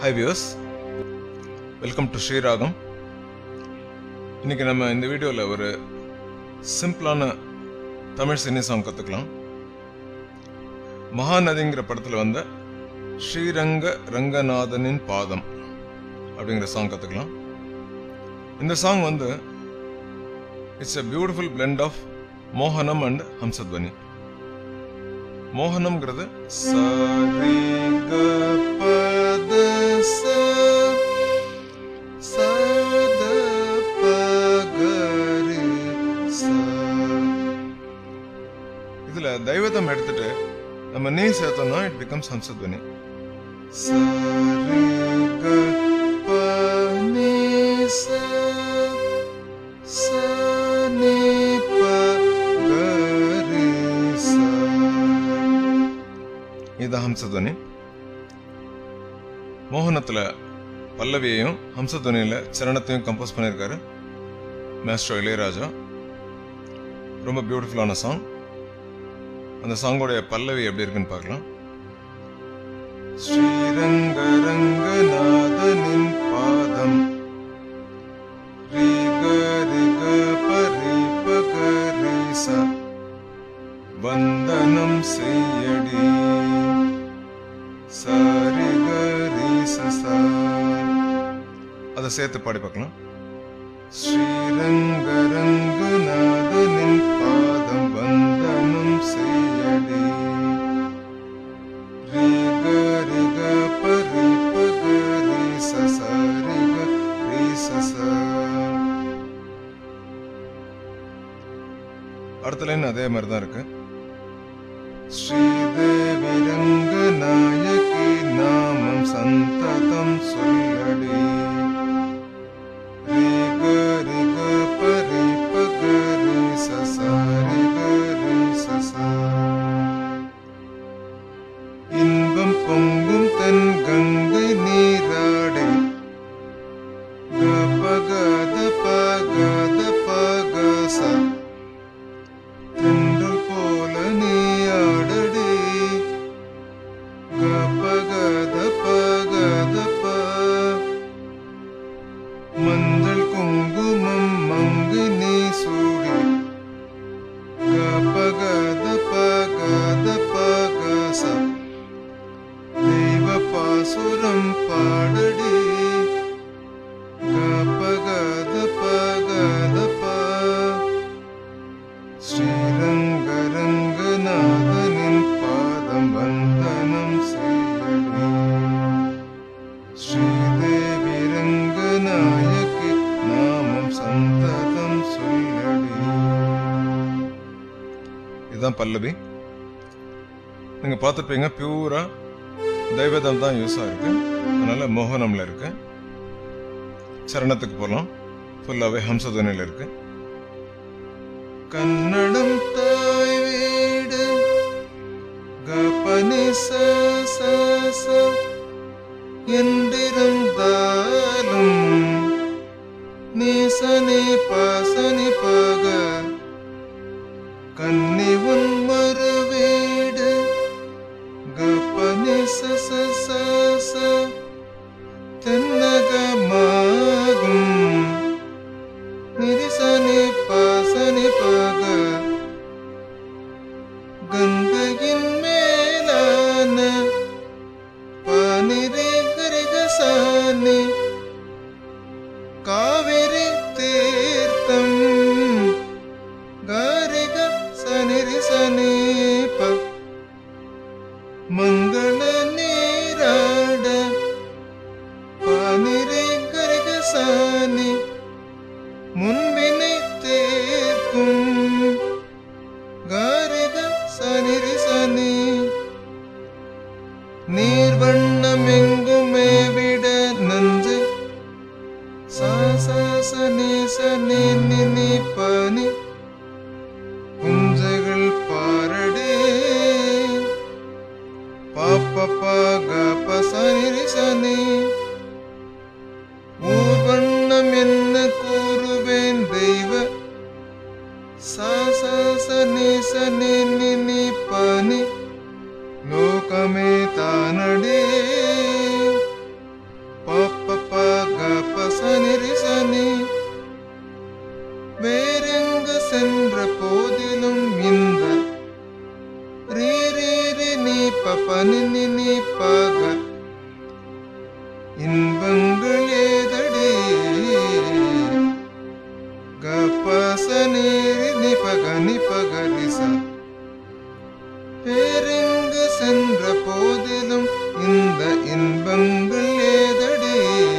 Hi views welcome to Sriragam இன்னைக்கு நம்ம இந்த வீடியோவில் ஒரு சிம்பிளான தமிழ் சினி சாங் கற்றுக்கலாம் மகாநதிங்கிற படத்தில் வந்த ஸ்ரீரங்க ரங்கநாதனின் பாதம் அப்படிங்கிற சாங் கற்றுக்கலாம் இந்த சாங் வந்து it's a beautiful blend of மோகனம் அண்ட் ஹம்சத்வனி மோகனம்ங்கிறது சரி க பத ச ச த ப க ரி ச. இதுல தெய்வத்தம் எடுத்துட்டு நம்ம நீ சேர்த்தோம்னா இட் பிகம்ஸ் ஹம்சத்வனி சரி க ப நீ ச ச நீ ப க ரி ச. இது ஹம்சத்வனி மோகனத்துல பல்லவியையும் ஹம்சத்வனியில சரணத்தையும் கம்போஸ் பண்ணியிருக்காரு மேஸ்ட்ரோ இளையராஜா ரொம்ப பியூட்டிஃபுல்லான சாங் அந்த சாங்கோடைய பல்லவி எப்படி இருக்குன்னு பார்க்கலாம் ஸ்ரீரங்க ரங்கநாதனின் பாதம் ரீக ரிக பரி பக ரீச வந்தனம் செய்யடி சரி கரி சச அதை சேர்த்து பாடி பார்க்கலாம் ஸ்ரீரங்க ரங்கநாதனின் பாதம் வந்தனம் செய்யடி ரீக ரிக பரி பக ரீ சச ரிக ரீ சச அடுத்த லைன் அதே மாதிரி தான் இருக்கு ஸ்ரீதேவி ரங்கநாயகி நாமம் சந்ததம் சொல்லடி ரீக ரிக பரி பக ரி சச ரிக ரி சச. இன்பம் பொங்கும் தன் கங்கை நீராடை கபகத பகத பகச தென்றல் போல நீ ஆடடி கபகத பகத ப மஞ்சள் குங்குமம் மங்கு நீ சூடி கபகத பகத பகச தெய்வ பாசுரம் பாடடி கபகத பகத ப ஸ்ரீரங்க ரங்கநாதனின் பாதம் வந்தனம் செய்யடி ஸ்ரீதேவி ரங்கநாயகி நாமம் சந்ததம் சொல்லடி இதுதான் பல்லவி நீங்க பார்த்துருப்பீங்க பியூரா தெய்வதம் தான் யூஸ் ஆயிருக்கு அதனால மோகனம்ல இருக்கு சரணத்துக்கு போகலாம் ஃபுல்லாவே ஹம்சதுனில இருக்கு கன்னடம் தாய் வீடு கபனி ச ச ச என்றிருந்தாலும் நீசனி பாசனி பக கன்னி உன் மறு வீடு கபனி ச ச ச ச தென்னகமாகும் நிரிசனி பாசனி பக கங்கையின் மேலான பானிரி கரிகசானி காவிரி தீர்த்தம் காரிக சனிரி சனீப மங்கள நீராட பானிரி கரிகசானி முன்வினை தீர்க்கும் காரிக சனிரி சனி நீர் வண்ணம் எங்குமே விட நஞ்சு சா சா சனி சனி நினி பனி குஞ்சைகள் பாரடே பாப்ப பாக பசனி சனி ஊர்வண்ணம் என்ன கூறுவேன் தெய்வ சா சா சனி சனி நினி பனி லோகமே தானடே பகனி பகரிசா பேரெங்கு சென்ற போதிலும் இந்த இன்பங்கள் ஏதடி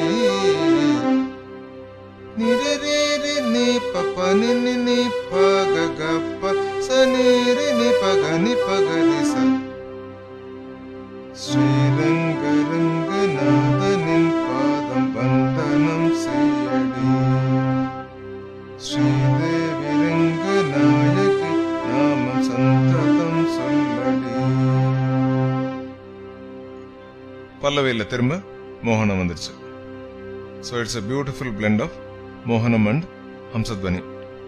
நிரரேரி நீ பப்ப நின்னி நீ பக கப்ப சனீரி நீ பகனி பகரிச ஸ்ரீரங்க ரங்கநாதனின் பாதம் வந்தனம் செய்யடி ஸ்ரீதேவி ரங்கநாயகி நாமம் சந்ததம் சொல்லடி பல்லவியில் திரும்ப மோகனம் வந்துருச்சு so it's a beautiful blend of மோகனம் அண்ட் ஹம்சத்வனி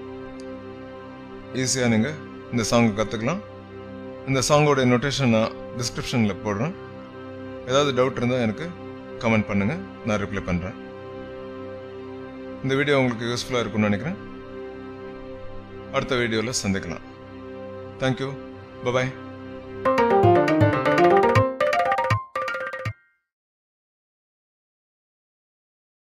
ஈஸியாக நீங்கள் இந்த சாங்கை கற்றுக்கலாம் இந்த சாங்கோட நொட்டேஷன் நான் டிஸ்கிரிப்ஷனில் போடுறேன் ஏதாவது டவுட் இருந்தால் எனக்கு கமெண்ட் பண்ணுங்கள் நான் ரிப்ளை பண்ணுறேன் இந்த வீடியோ உங்களுக்கு யூஸ்ஃபுல்லாக இருக்கும்னு நினைக்கிறேன் அடுத்த வீடியோவில் சந்திக்கலாம் தேங்க்யூ பபாய்